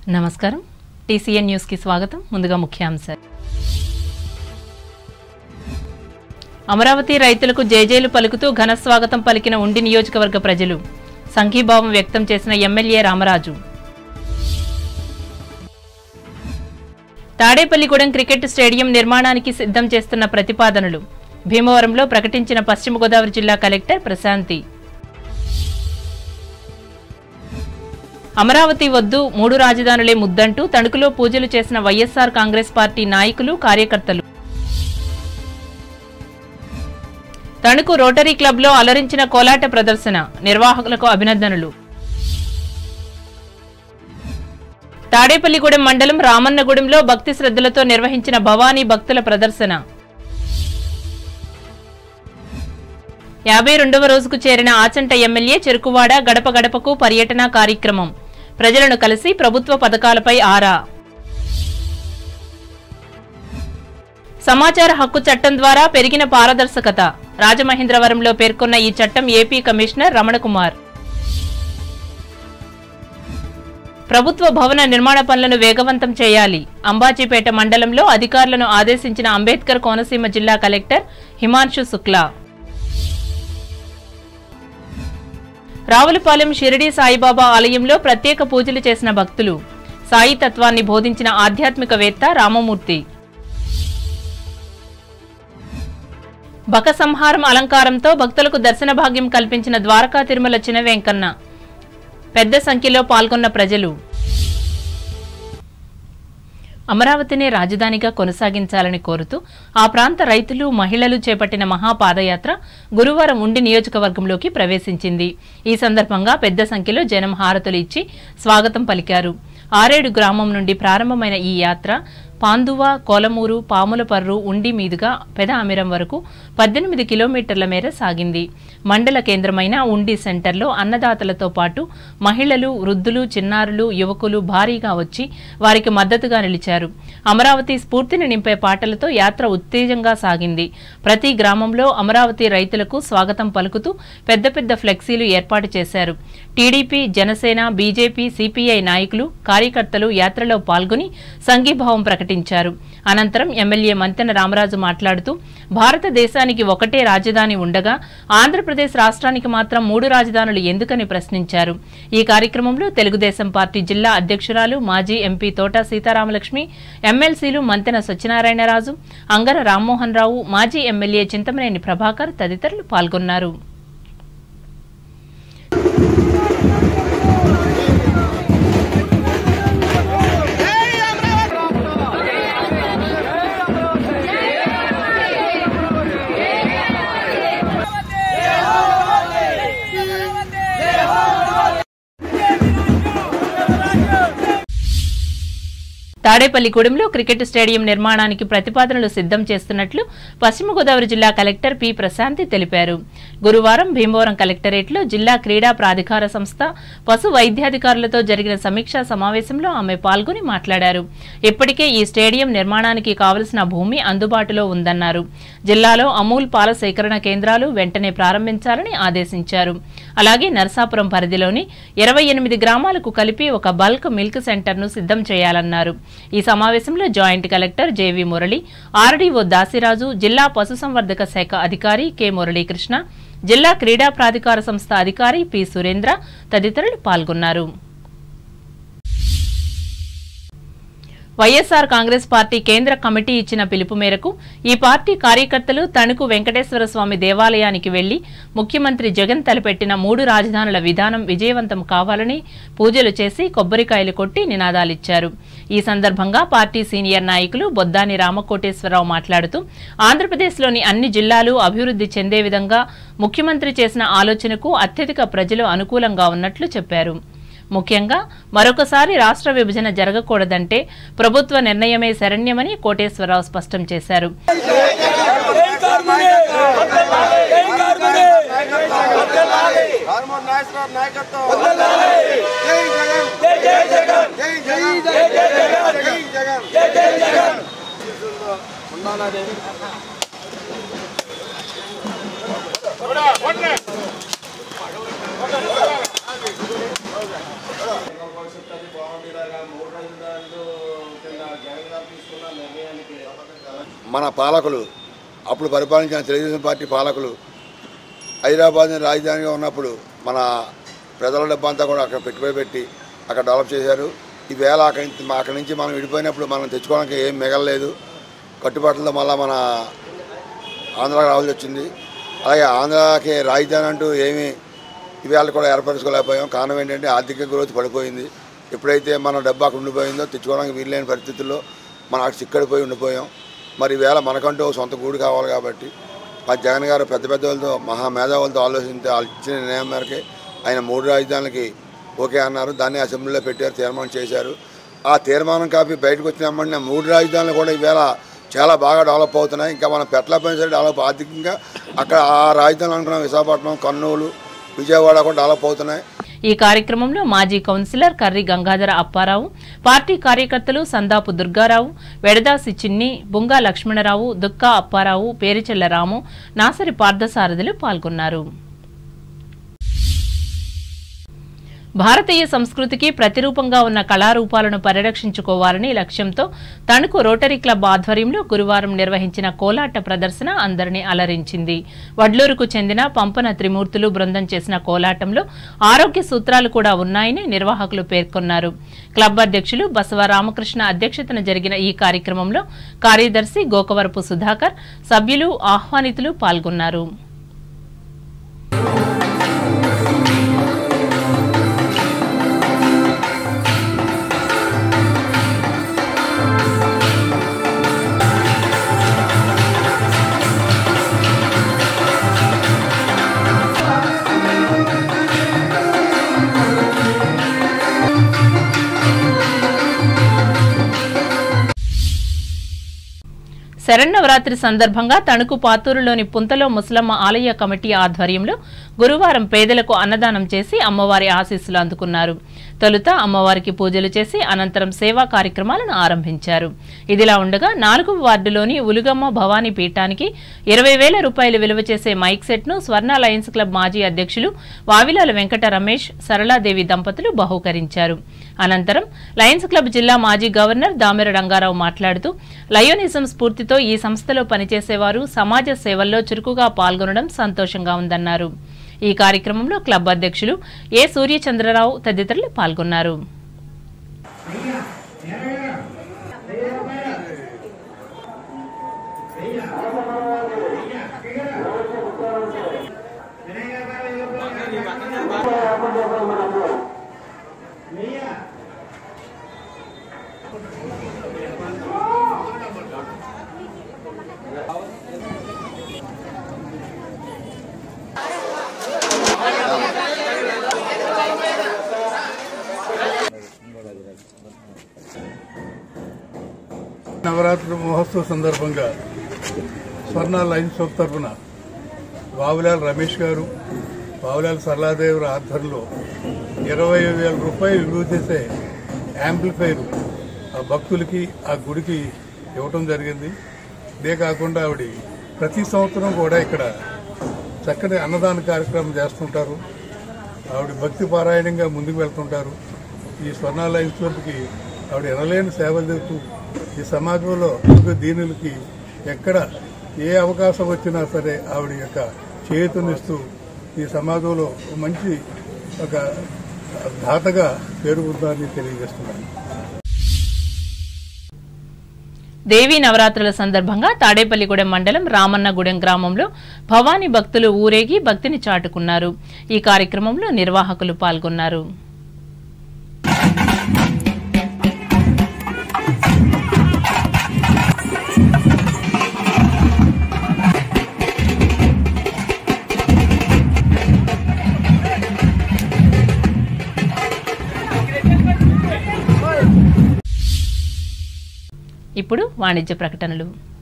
నమస్కారం టీసీఎన్ న్యూస్కి స్వాగతం ముందుగా ముఖ్యాంశాలు అమరావతి రైతులకు జేజేలు పలుకుతూ ఘన స్వాగతం పలికిన ఉండి నియోజకవర్గ ప్రజలు సంఘీభావం వ్యక్తం చేసిన MLA Ramaraju Tadepalligudem cricket stadium నిర్మాణానికి సిద్ధం చేస్తున్న ప్రతిపాదనలు భీమవరంలో ప్రకటించిన పశ్చిమ గోదావరి జిల్లా కలెక్టర్ ప్రశాంతి అమరావతి వద్దు మూడు రాజధానులే ముద్దంటూ తణుకులో పూజలు చేసిన వైఎస్సార్ కాంగ్రెస్ పార్టీ నాయకులు కార్యకర్తలు తణుకు రోటరీ క్లబ్లో అలరించిన కోలాట ప్రదర్శన నిర్వాహకులకు అభినందనలు తాడేపల్లిగూడెం మండలం రామన్నగూడెంలో భక్తి శ్రద్ధలతో నిర్వహించిన భవానీ భక్తుల ప్రదర్శన యాభై రెండవ రోజుకు చేరిన ఆచంట ఎమ్మెల్యే చెరుకువాడ గడప గడపకు పర్యటన కార్యక్రమం ప్రజలను కలిసి ప్రభుత్వ పథకాలపై ఆరా సమాచార హక్కు చట్టం ద్వారా పెరిగిన పారదర్శకత రాజమహేంద్రవరంలో పేర్కొన్న ఈ చట్టం ఏపీ కమిషనర్ రమణకుమార్ ప్రభుత్వ భవన నిర్మాణ పనులను వేగవంతం చేయాలి అంబాజీపేట మండలంలో అధికారులను ఆదేశించిన అంబేద్కర్ కోనసీమ జిల్లా కలెక్టర్ హిమాంశు శుక్లా రావులపాలెం షిరిడి సాయిబాబా ఆలయంలో ప్రత్యేక పూజలు చేసిన భక్తులు సాయి తత్వాన్ని బోధించిన ఆధ్యాత్మికవేత్త రామమూర్తి బక సంహారం అలంకారంతో భక్తులకు దర్శన భాగ్యం కల్పించిన ద్వారకా తిరుమల చిన వెంకన్న పెద్ద సంఖ్యలో పాల్గొన్న ప్రజలు అమరావతిని రాజధానిగా కొనసాగించాలని కోరుతూ ఆ ప్రాంత రైతులు మహిళలు చేపట్టిన మహాపాదయాత్ర గురువారం ఉండి నియోజకవర్గంలోకి ప్రవేశించింది ఈ సందర్భంగా పెద్ద సంఖ్యలో జనం హారతులు ఇచ్చి స్వాగతం పలికారు ఆరేడు గ్రామం నుండి ప్రారంభమైన ఈ యాత్ర పాందువ కోలమూరు పాములపర్రు ఉండి మీదుగా పెద అమిరం వరకు పద్దెనిమిది కిలోమీటర్ల మేర సాగింది మండల కేంద్రమైన ఉండి సెంటర్లో అన్నదాతలతో పాటు మహిళలు వృద్ధులు చిన్నారులు యువకులు భారీగా వచ్చి వారికి మద్దతుగా నిలిచారు అమరావతి స్ఫూర్తిని నింపే పాటలతో యాత్ర ఉత్తేజంగా సాగింది ప్రతి గ్రామంలో అమరావతి రైతులకు స్వాగతం పలుకుతూ పెద్ద పెద్ద ఫ్లెక్సీలు ఏర్పాటు చేశారు టీడీపీ జనసేన బీజేపీ సిపిఐ నాయకులు కార్యకర్తలు యాత్రలో పాల్గొని సంఘీభావం ప్రకటించారు అనంతరం ఎమ్మెల్యే మంతెన రామరాజు మాట్లాడుతూ భారతదేశానికి ఒకటే రాజధాని ఉండగా ఆంధ్రప్రదేశ్ రాష్ట్రానికి మాత్రం మూడు రాజధానులు ఎందుకని ప్రశ్నించారు ఈ కార్యక్రమంలో తెలుగుదేశం పార్టీ జిల్లా అధ్యక్షురాలు మాజీ ఎంపీ తోట సీతారామలక్ష్మి ఎమ్మెల్సీలు మంతెన సత్యనారాయణరాజు అంగర రామ్మోహన్ రావు మాజీ ఎమ్మెల్యే చింతమనేని ప్రభాకర్ తదితరులు పాల్గొన్నారు తాడేపల్లిగూడెంలో క్రికెట్ స్టేడియం నిర్మాణానికి ప్రతిపాదనలు సిద్ధం చేస్తున్నట్లు పశ్చిమ గోదావరి జిల్లా కలెక్టర్ పి ప్రశాంతి తెలిపారు గురువారం భీమవరం కలెక్టరేట్లో జిల్లా క్రీడా ప్రాధికార సంస్థ పశు వైద్యాధికారులతో జరిగిన సమీక్షా సమావేశంలో ఆమె పాల్గొని మాట్లాడారు ఇప్పటికే ఈ స్టేడియం నిర్మాణానికి కావలసిన భూమి అందుబాటులో ఉందన్నారు జిల్లాలో అమూల్ పాల సేకరణ కేంద్రాలు వెంటనే ప్రారంభించాలని ఆదేశించారు అలాగే నరసాపురం పరిధిలోని ఇరవై ఎనిమిది గ్రామాలకు కలిపి ఒక బల్క్ మిల్క్ సెంటర్ను సిద్ధం చేయాలన్నారు ఈ సమావేశంలో joint collector JV Murali RDO Dasiraju జిల్లా పశుసంవర్ధక శాఖ అధికారి కె మురళీకృష్ణ జిల్లా క్రీడా ప్రాధికార సంస్థ అధికారి పి సురేంద్ర తదితరులు పాల్గొన్నారు వైఎస్సార్ కాంగ్రెస్ పార్టీ కేంద్ర కమిటీ ఇచ్చిన పిలుపు మేరకు ఈ పార్టీ కార్యకర్తలు తణుకు వెంకటేశ్వర స్వామి దేవాలయానికి వెళ్లి ముఖ్యమంత్రి జగన్ తలపెట్టిన మూడు రాజధానుల విధానం విజయవంతం కావాలని పూజలు చేసి కొబ్బరికాయలు కొట్టి నినాదాలిచ్చారు ఈ సందర్భంగా పార్టీ సీనియర్ నాయకులు బొద్దాని రామకోటేశ్వరరావు మాట్లాడుతూ ఆంధ్రప్రదేశ్లోని అన్ని జిల్లాలు అభివృద్ధి చెందే విధంగా ముఖ్యమంత్రి చేసిన ఆలోచనకు అత్యధిక ప్రజలు అనుకూలంగా ఉన్నట్లు చెప్పారు ముఖ్యంగా మరొకసారి రాష్ట్ర విభజన జరగకూడదంటే ప్రభుత్వ నిర్ణయమే శరణ్యమని కోటేశ్వరరావు స్పష్టం చేశారు హార్మోన్ నాయకత్వం నాయకత్వం జై జగన్ జై జగన్ జై జగన్ జై జగన్ జై జగన్ జై జగన్ ఉండాలని భవిష్యత్తు అది బాగుంది ఇలాగా మూడు రాజధానులు కింద జగన్ గారు తీసుకున్న నిర్ణయానికి మన పాలకులు అప్పుడు పరిపాలించిన తెలుగుదేశం పార్టీ పాలకులు హైదరాబాద్ని రాజధానిగా ఉన్నప్పుడు మన ప్రజల డబ్బంతా కూడా అక్కడ పెట్టుబడి పెట్టి అక్కడ డెవలప్ చేశారు ఈవేళ అక్కడి నుంచి అక్కడి నుంచి మనం విడిపోయినప్పుడు మనం తెచ్చుకోవడానికి ఏం మిగలలేదు కట్టుబాట్లతో మళ్ళీ మన ఆంధ్రాకి రావాల్సి వచ్చింది అలాగే ఆంధ్రాకి రాజధాని అంటూ ఏమీ ఇవాళ కూడా ఏర్పరచుకోలేకపోయాం కారణం ఏంటంటే ఆర్థిక గ్రోత్ పడిపోయింది ఎప్పుడైతే మన డబ్బు అక్కడ ఉండిపోయిందో తెచ్చుకోవడానికి వీల్లేని పరిస్థితుల్లో మనం అక్కడ చిక్కడిపోయి ఉండిపోయాం మరి ఈవేళ మనకంటూ ఒక సొంత గూడు కావాలి కాబట్టి మా జగన్ గారు పెద్ద పెద్ద వాళ్ళతో మహా మేధావులతో ఆలోచించి వాళ్ళు ఇచ్చిన నిర్ణయం మేరకే ఆయన మూడు రాజధానులకి ఓకే అన్నారు దాన్ని అసెంబ్లీలో పెట్టారు తీర్మానం చేశారు ఆ తీర్మానం కాపీ బయటకు వచ్చిన వెంటనే మూడు రాజధానులు కూడా ఈవేళ చాలా బాగా డెవలప్ అవుతున్నాయి ఇంకా మనం పెట్టలేకపోయినా సరే డెవలప్ ఆర్థికంగా అక్కడ ఆ రాజధానులు అనుకున్న విశాఖపట్నం కర్నూలు విజయవాడ కూడా డెవలప్ అవుతున్నాయి ఈ కార్యక్రమంలో మాజీ కౌన్సిలర్ కర్రి గంగాధర అప్పారావు పార్టీ కార్యకర్తలు సందాపు దుర్గారావు వెడదాసి చిన్ని బుంగా లక్ష్మణరావు దుక్కా అప్పారావు పేరిచెల్ల రాము నాసరి పార్థసారథులు పాల్గొన్నారు భారతీయ సంస్కృతికి ప్రతిరూపంగా ఉన్న కళారూపాలను పరిరక్షించుకోవాలని లక్ష్యంతో తణుకు రోటరీ క్లబ్ ఆధ్వర్యంలో గురువారం నిర్వహించిన కోలాట ప్రదర్శన అందరినీ అలరించింది వడ్లూరుకు చెందిన పంపన త్రిమూర్తులు బృందం చేసిన కోలాటంలో ఆరోగ్య సూత్రాలు కూడా ఉన్నాయని నిర్వాహకులు పేర్కొన్నారు క్లబ్ అధ్యక్షులు బసవ రామకృష్ణ అధ్యక్షతన జరిగిన ఈ కార్యక్రమంలో కార్యదర్శి గోకవరపు సుధాకర్ సభ్యులు ఆహ్వానితులు పాల్గొన్నారు శరన్నవరాత్రి సందర్భంగా తణుకు పాతూరులోని పుంతలో ముసలమ్మ ఆలయ కమిటీ ఆధ్వర్యంలో గురువారం పేదలకు అన్నదానం చేసి అమ్మవారి ఆశీస్సులు అందుకున్నారు తొలుత అమ్మవారికి పూజలు చేసి అనంతరం సేవా కార్యక్రమాలను ఆరంభించారు ఇదిలా ఉండగా నాలుగవ వార్డులోని ఉలుగమ్మ భవానీ పీఠానికి ఇరవై వేల రూపాయలు విలువ చేసే మైక్ సెట్ ను స్వర్ణ లయన్స్ క్లబ్ మాజీ అధ్యక్షులు వావిలాల వెంకట రమేష్ సరళాదేవి దంపతులు బహూకరించారు అనంతరం లయన్స్ క్లబ్ జిల్లా మాజీ గవర్నర్ దామెర రంగారావు మాట్లాడుతూ లయోనిజం స్ఫూర్తితో ఈ సంస్థలో పనిచేసేవారు సమాజ సేవల్లో చురుకుగా పాల్గొనడం సంతోషంగా ఉందన్నారు ఈ కార్యక్రమంలో క్లబ్ అధ్యక్షులు ఏ సూర్యచంద్రరావు తదితరులు పాల్గొన్నారు నవరాత్రి మహోత్సవ సందర్భంగా స్వర్ణ లైన్స్ ఆఫ్ తరఫున వావులాల్ రమేష్ గారు వావులాల్ సరళాదేవి ఆధ్వర్యంలో ఇరవై వేల రూపాయలు విలువ చేసే యాంప్లిఫైర్ ఆ భక్తులకి ఆ గుడికి ఇవ్వటం జరిగింది ఇదే కాకుండా ఆవిడ ప్రతి సంవత్సరం కూడా ఇక్కడ చక్కటి అన్నదాన కార్యక్రమం చేస్తుంటారు ఆవిడ భక్తి పారాయణంగా ముందుకు వెళ్తుంటారు ఈ స్వర్ణాలయం క్లబ్కి ఆవిడ ఎనలేని సేవలు చేస్తూ ఈ సమాజంలో యుగ దీనులకి ఎక్కడ ఏ అవకాశం వచ్చినా సరే ఆవిడ యొక్క చేతునిస్తూ ఈ సమాజంలో ఒక మంచి ఒక దాతగా పేరు పొందాలని తెలియజేస్తున్నాను దేవీ నవరాత్రుల సందర్భంగా తాడేపల్లిగూడెం మండలం రామన్నగూడెం గ్రామంలో భవానీ భక్తులు ఊరేగి భక్తిని చాటుకున్నారు ఈ కార్యక్రమంలో నిర్వాహకులు పాల్గొన్నారు ఇప్పుడు వాణిజ్య ప్రకటనలు